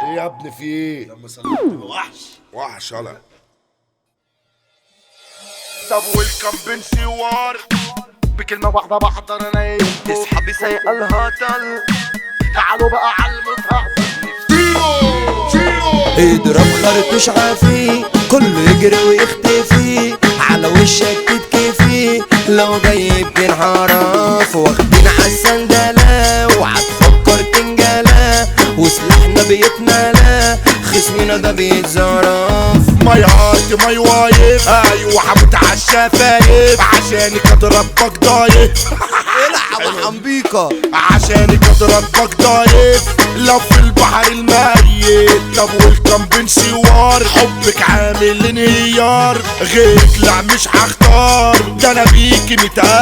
ايه يا ابني في ايه لما صلحت وحش وحش يلا طب ويلكم بنسوار بكلمة واحدة بحضر انا اصحابي سايقة الهطل تعالوا بقى على المتهق اضرب خرطوش عافي كله يجري ويختفي على وشك تتكفي لو جاي بنحرف واخدين عالسندلة وهتفكر تنجلى وسلاحنا بيتملى خصمنا ده بيتزرف ما يهات ما يوايف ايوه حموت عالشفايف عشانك اضربك ضايف العب حنبيكة عشانك اضربك ضايف لو في البحر الميت طب ويلكم بنسوار حبك عامل انهيار غيرك لا مش هختار ده انا بيكي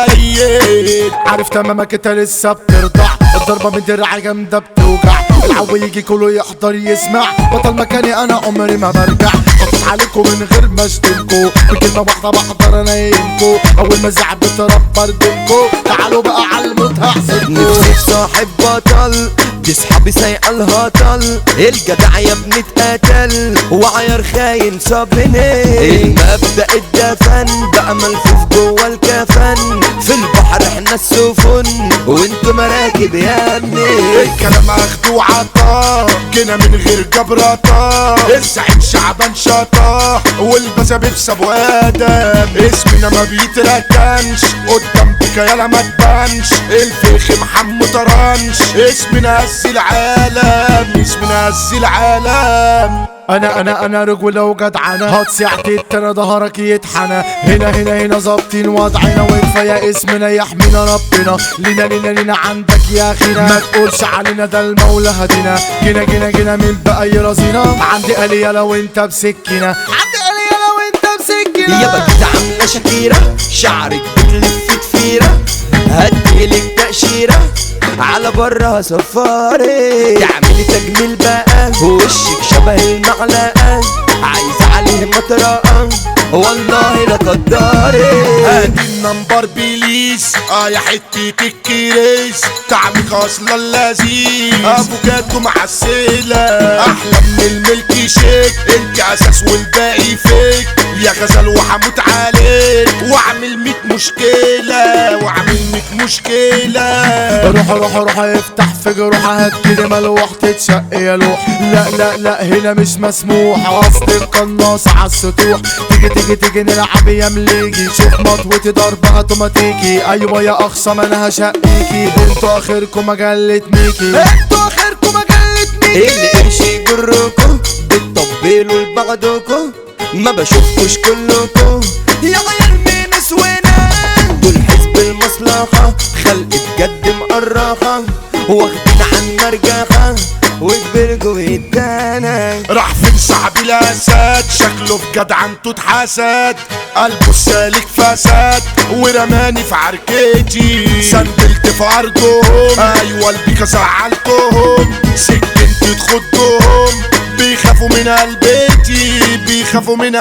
متأيد عارف تمامك انت لسه بترضع الضربة من درع جامدة بتوجع العو يجي كله يحضر يسمع بطل مكاني انا عمري ما برجع بطل عليكم من غير ما اشتمكوا بكلمة واحدة بحضر انيمكوا اول ما زعب بتربر دمكوا تعالوا بقى على الموت هحسدكوا نفسي في صاحب بطل دي صحابي سايقة الهطل الجدع يا ابني اتقتل وعيار خاين صابني المبدأ الدفن بقى ملفوف جوه الكفن في البحر احنا السفن وانتوا مراكب يا ابني الكلام اخده وعطاه جينا من غير جبرطة الزعيم شعبان شطاه والبسابيب سابو ادم اسمنا ما بيتركنش قدام بك يالا ما تبانش الفيخ محمد طرنش اسمنا هز العالم اسمنا هز العالم انا انا انا رجولة وجدعنة هات ساعتي انا ظهرك يتحنى هنا هنا هنا ظابطين وضعنا وكفاية اسمنا يحمينا ربنا لينا لينا لينا عندك يا اخينا ما تقولش علينا ده المولى هدينا جينا جينا جينا من بقى يرازينا عندي آلية لو انت بسكينة عندي آلية لو انت بسكينة يا بجد عاملة شكيرة شعرك بتلف كفيرة هديلك تأشيرة على برا سفاري تعملي تجميل بقى وشك شبه المعلقة عايزة عليه مطرقة والله لا قداري ادي النمبر بليز اه يا حتة الكريس طعمك اصلا لذيذ افوكاتو معسلة احلى من الملك شيك انت اساس والباقي فيك يا غزل وحموت عليك واعمل ميت مشكلة واعمل ميت مشكلة روح روح روح افتح في جروح هات كده ملوح تتشق يا لوح لا لا لا هنا مش مسموح اصل القناص على السطوح تيجي تيجي تيجي نلعب يا مليجي شوف مطوتي ضربة اوتوماتيكي ايوه يا اخصم انا هشقيكي انتوا اخركم مجلة ميكي انتوا اخركم مجلة ميكي اللي قرش يجركوا بتطبلوا لبعضكوا ما بشوفكوش كلكوا يا عيال مين نسونا دول حزب المصلحة خلق بجد مقرحة واخدين عن مرجحة وكبركوا بالتانا راح فين صاحبي الاسد شكله في جدعنته اتحسد قلبه السالك فسد ورماني في عركتي سندلت في ارضهم ايوه البيكا زعلتهم سكنت تخدهم بيخافوا من قلبتي بيخافوا من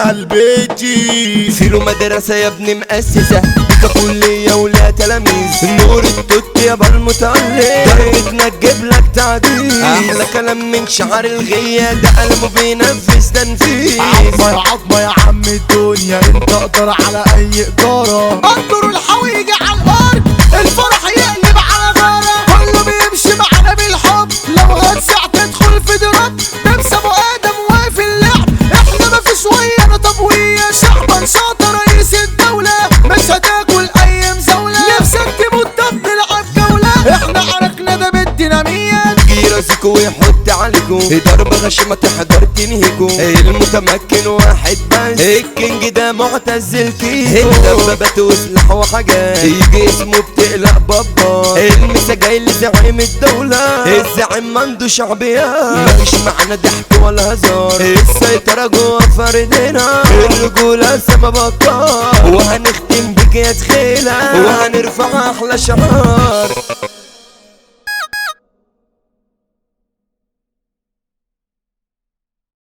قلبتي فيلو مدرسة يا ابني مؤسسة بيكا كلية ولا تلاميذ نور التوت يا المتعلم ضربتنا تجيب لك تعديل احلى كلام من شعر الغية ده قلبه بينفذ تنفيذ عظمة يا عظمة يا عم الدنيا انت اقدر على اي ادارة انظر الحوي يجي على الارض الفرح يقلب على غارة كله بيمشي معانا بالحب لو هتسع تدخل في دراب نمسى ابو ادم واقف اللعب احنا ما فيش ويانا طبوية شعبا شاطر رئيس الدولة مش هتاكل اي مزاولة نفسك تموت طب نلعب جولة احنا عرقنا ده بالديناميات يجي راسكو ويحط عليكو ضربة غشيمة تحضر تنهيكو المتمكن واحد بس الكينج ده معتز الكيكو الدبابات وسلاح وحاجات يجي اسمه بتقلق بابا المسا جاي لزعيم الدولة الزعيم عنده شعبيات مفيش معانا ضحك ولا هزار السيطرة جوا فردنا الرجولة سما بطال وهنختم بك يا تخيلة وهنرفع احلى شعار